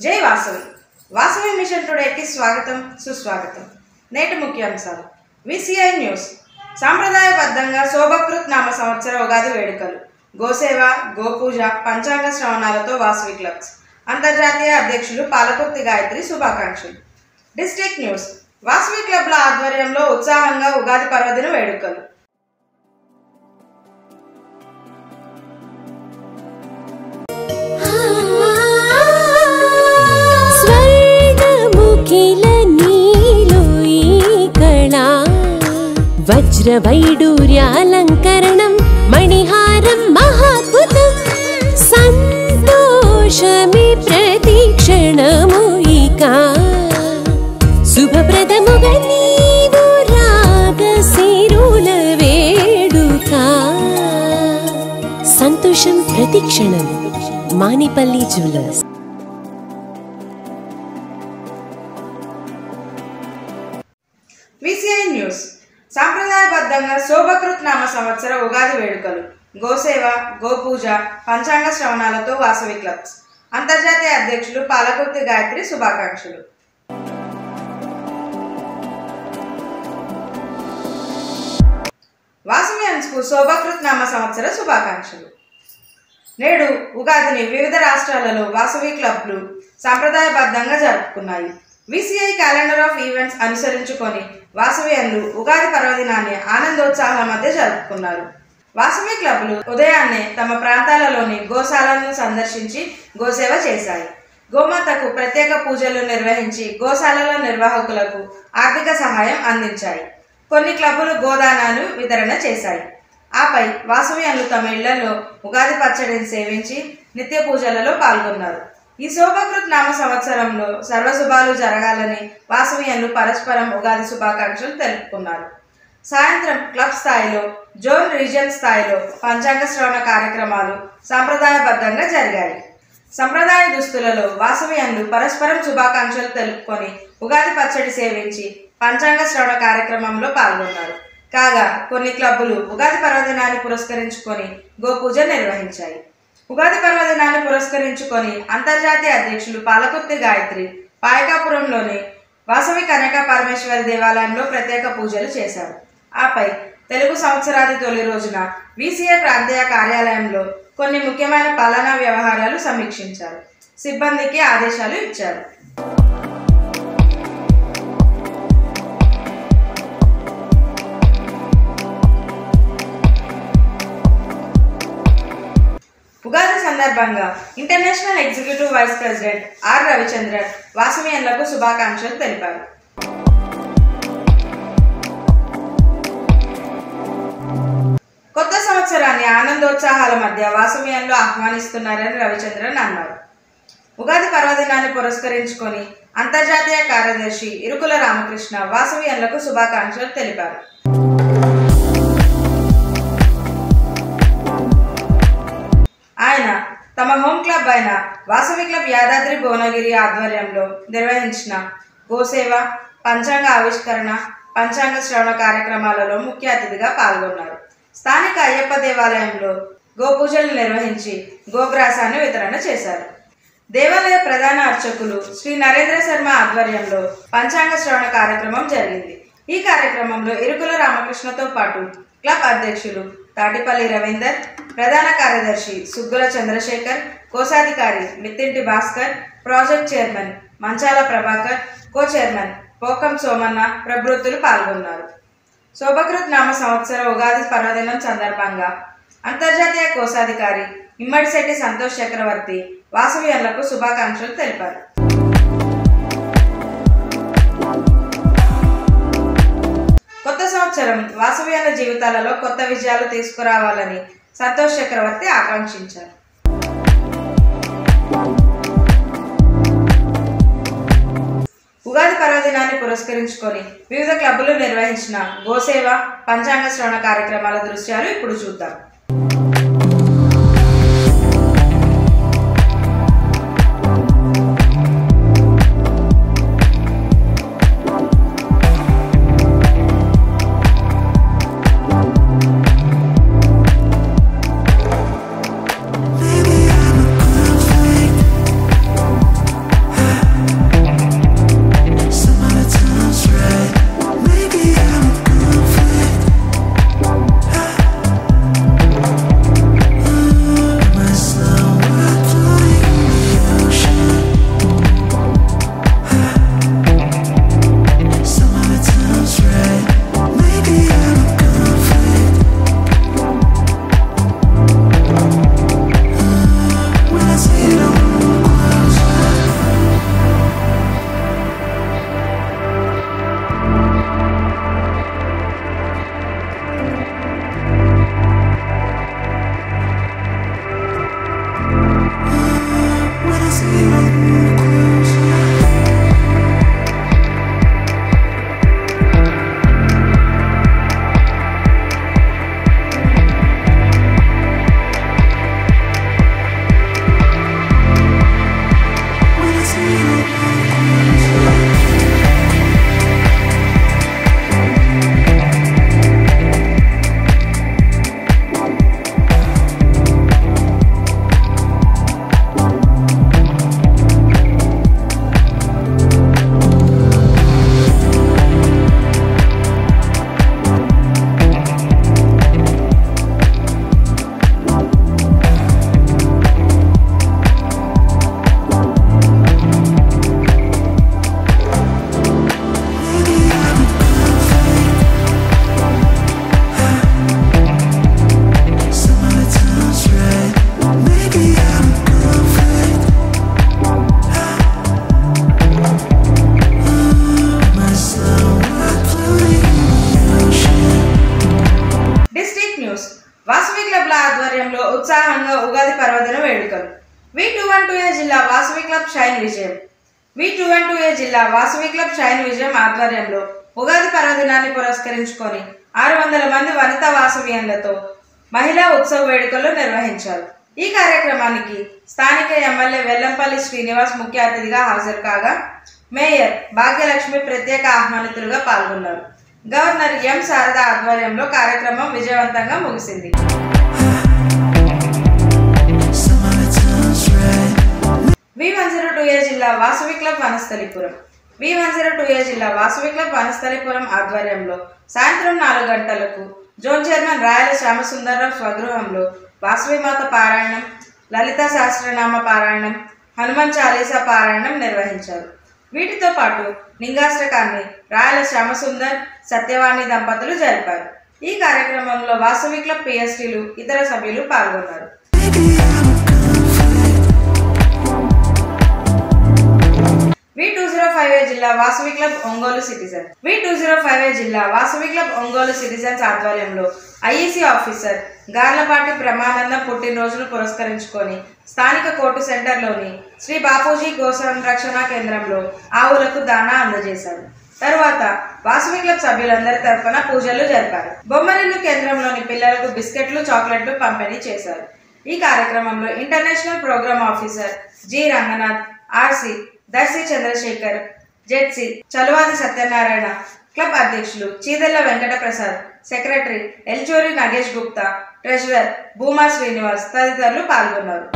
జై వాసవి వాసవి మిషన్ టుడేకి స్వాగతం సుస్వాగతం నేటి ముఖ్యాంశాలు విసిఐ న్యూస్ సాంప్రదాయబద్ధంగా శోభకృత్ నామ సంవత్సర ఉగాది వేడుకలు గోసేవ గోపూజ పంచాంగ శ్రవణాలతో వాసవి క్లబ్స్ అంతర్జాతీయ అధ్యక్షులు పాలకుర్తి గాయత్రి శుభాకాంక్షలు డిస్ట్రిక్ట్ న్యూస్ వాసవి క్లబ్ల ఆధ్వర్యంలో ఉత్సాహంగా ఉగాది పర్వదిన వేడుకలు స్వర్గముఖిల నీలో ఈ కళా వజ్రవైడూర్యాలంకరణం మణిహారం మహాద్భుతం సంతోషమే ప్రతిక్షణము ఇక శుభప్రదముగా నీవు రాగశిరుల వేడుక సంతోషం ప్రతిక్షణం మానిపల్లి జ్యువెలర్స్ విసిఐ న్యూస్ సాంప్రదాయబద్ధంగా శోభకృత్ నామ సంవత్సర ఉగాది వేడుకలు గోసేవ గోపూజ పంచాంగ శ్రవణాలతో వాసవి క్లబ్స్ అంతర్జాతీయ అధ్యక్షులు పాలకుర్తి గాయత్రి శుభాకాంక్షలు వాసవి అన్స్కు శోభకృత్ నామ సంవత్సర శుభాకాంక్షలు నేడు ఉగాదిని వివిధ రాష్ట్రాలలో వాసవి క్లబ్లు సాంప్రదాయబద్ధంగా జరుపుకున్నాయి విసిఐ క్యాలెండర్ ఆఫ్ ఈవెంట్స్ అనుసరించుకొని వాసవియన్లు ఉగాది పర్వదినాన్ని ఆనందోత్సాహాల మధ్య జరుపుకున్నారు వాసవి క్లబ్లు ఉదయాన్నే తమ ప్రాంతాలలోని గోశాలను సందర్శించి గోసేవ చేశాయి గోమాతకు ప్రత్యేక పూజలు నిర్వహించి గోశాలల నిర్వాహకులకు ఆర్థిక సహాయం అందించాయి కొన్ని క్లబ్బులు గోదానాలు వితరణ చేశాయి ఆపై వాసవియన్లు తమ ఇళ్లలో ఉగాది పచ్చడిని సేవించి నిత్య పూజలలో పాల్గొన్నారు ఈ శోభకృత్ నామ సంవత్సరంలో సర్వశుభాలు జరగాలని వాసవియన్లు పరస్పరం ఉగాది శుభాకాంక్షలు తెలుపుకున్నారు సాయంత్రం క్లబ్ స్థాయిలో జోన్ రీజియన్ స్థాయిలో పంచాంగ శ్రవణ కార్యక్రమాలు సాంప్రదాయబద్ధంగా జరిగాయి సంప్రదాయ దుస్తులలో వాసవియన్లు పరస్పరం శుభాకాంక్షలు తెలుపుకొని ఉగాది పచ్చడి సేవించి పంచాంగ శ్రవణ కార్యక్రమంలో పాల్గొన్నారు కాగా కొన్ని క్లబ్బులు ఉగాది పర్వదినాన్ని పురస్కరించుకొని గోపూజ నిర్వహించాయి ఉగాది పర్వదినాన్ని పురస్కరించుకొని అంతర్జాతీయ అధ్యక్షులు పాలకుర్తి గాయత్రి పాయకాపురంలోని వాసవి కనక పరమేశ్వరి దేవాలయంలో ప్రత్యేక పూజలు చేశారు ఆపై తెలుగు సంవత్సరాది తొలి రోజున వీసీఏ ప్రాంతీయ కార్యాలయంలో కొన్ని ముఖ్యమైన పాలనా వ్యవహారాలు సమీక్షించారు సిబ్బందికి ఆదేశాలు ఇచ్చారు ఉగాది సందర్భంగా international executive vice president R Ravichandran వాసవియన్లకు శుభాకాంక్షలు తెలిపారు కొత్త సంవత్సరాన్ని ఆనందోత్సాహాల మధ్య వాసవియన్లు ఆహ్వానిస్తున్నారని రవిచంద్రన్ అన్నారు ఉగాది పర్వదినాన్ని పురస్కరించుకొని అంతర్జాతీయ కార్యదర్శి ఇరుకుల రామకృష్ణ వాసవియన్లకు శుభాకాంక్షలు తెలిపారు ఆయన తమ హోమ్ క్లబ్ అయిన వాసవి క్లబ్ యాదాద్రి భువనగిరి ఆధ్వర్యంలో నిర్వహించిన గోసేవ పంచాంగ ఆవిష్కరణ పంచాంగ శ్రవణ కార్యక్రమాలలో ముఖ్య అతిథిగా పాల్గొన్నారు స్థానిక అయ్యప్ప దేవాలయంలో గోపూజలు నిర్వహించి గోగ్రాసాన్ని వితరణ చేశారు దేవాలయ ప్రధాన అర్చకులు శ్రీ నరేంద్ర శర్మ ఆధ్వర్యంలో పంచాంగ శ్రవణ కార్యక్రమం జరిగింది ఈ కార్యక్రమంలో ఇరుకుల రామకృష్ణతో పాటు క్లబ్ అధ్యక్షులు తాటిపల్లి రవీందర్ ప్రధాన కార్యదర్శి సుగ్గుల చంద్రశేఖర్ కోశాధికారి Mittinti Bhaskar project chairman Manchala Prabhakar co chairman Pokam Somanna ప్రభృతులు పాల్గొన్నారు శోభకృత్ నామ సంవత్సర ఉగాది పర్వదినం సందర్భంగా అంతర్జాతీయ కోశాధికారి ఇమ్మడిశెట్టి సంతోష్ చక్రవర్తి వాసవియన్లకు శుభాకాంక్షలు తెలిపారు కొత్త సంవత్సరం వాసవియన్ల జీవితాలలో కొత్త విజయాలు తీసుకురావాలని సంతోష్ చక్రవర్తి ఆకాంక్షించారు ఉగాది పర్వదినాన్ని పురస్కరించుకొని వివిధ క్లబ్బులు నిర్వహించిన గోసేవ పంచాంగ శ్రవణ కార్యక్రమాల దృశ్యాలు ఇప్పుడు చూద్దాం Maybe I'm a conflict. One two A జిల్లా వాసవి క్లబ్ షైన్ విజయం V two one two A జిల్లా వాసవి క్లబ్ షైన్ విజయం ఆధ్వర్యంలో ఉగాది పర్వదినాన్ని పురస్కరించుకొని ఆరు వందల మంది వనితా వాసవ్యంలతో మహిళా ఉత్సవ వేడుకలు నిర్వహించారు ఈ కార్యక్రమానికి స్థానిక ఎమ్మెల్యే వెల్లంపల్లి శ్రీనివాస్ ముఖ్య అతిథిగా హాజరు కాగా మేయర్ భాగ్యలక్ష్మి ప్రత్యేక ఆహ్వానితులుగా పాల్గొన్నారు గవర్నర్ ఎం శారద ఆధ్వర్యంలో కార్యక్రమం విజయవంతంగా ముగిసింది V one zero two A జిల్లా Vasavi club Vanasthalipuram V one zero two A జిల్లా వాసవి క్లబ్ వనస్థలిపురం ఆధ్వర్యంలో సాయంత్రం నాలుగు గంటలకు జోన్ చైర్మన్ రాయల శ్యామసుందరరావు స్వగృహంలో వాసవి మాత పారాయణం లలిత సహస్రనామ పారాయణం హనుమాన్ చాలీసా పారాయణం నిర్వహించారు వీటితో పాటు లింగాష్టకాన్ని రాయల శ్యామసుందర్ సత్యవాణి దంపతులు జరిపారు ఈ కార్యక్రమంలో వాసవి క్లబ్ పిఎస్టీలు ఇతర సభ్యులు పాల్గొన్నారు V two zero five A జిల్లా Vasavi club Ongole citizen V two zero five A జిల్లా వాసవి క్లబ్ ఒంగోలు సిటిజన్స్ ఆధ్వర్యంలో ఐఈసీ ఆఫీసర్ గార్లపాటి బ్రహ్మానందం పుట్టినరోజును పురస్కరించుకొని స్థానిక కోర్టు సెంటర్లోని శ్రీ బాపూజీ గో సంరక్షణ కేంద్రంలో ఆవులకు దానా అందజేశారు తరువాత వాసవి క్లబ్ సభ్యులందరి తరఫున పూజలు జరిపారు బొమ్మరిల్లు కేంద్రంలోని పిల్లలకు బిస్కెట్లు చాక్లెట్లు పంపిణీ చేశారు ఈ కార్యక్రమంలో international program officer G Ranganath RC Darshi Chandrasekhar ZC Chaluvadi Satyanarayana club అధ్యక్షులు చీదెల్ల వెంకట ప్రసాద్ సెక్రటరీ ఎల్చూరి నగేష్ గుప్తా ట్రెజరర్ భూమా శ్రీనివాస్ తదితరులు పాల్గొన్నారు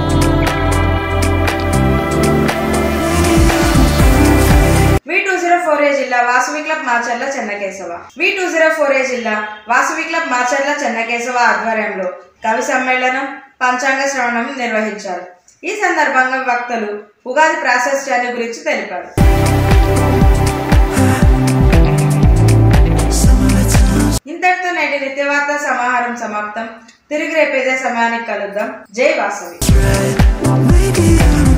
V two zero four A జిల్లా Vasavi club Macherla Chennakesava V two zero four A జిల్లా వాసవి క్లబ్ మాచర్ల చెన్నకేశవ ఆధ్వర్యంలో కవి సమ్మేళనం పంచాంగ శ్రవణం నిర్వహించారు ఈ సందర్భంగా వక్తలు ఉగాది ప్రాశస్త్యాన్ని గురించి తెలిపారు ఇంతటితో నేటి నిత్యవార్త సమాహారం సమాప్తం తిరిగి రేపు ఇదే సమయానికి కలుద్దాం జై వాసవి Maybe I'm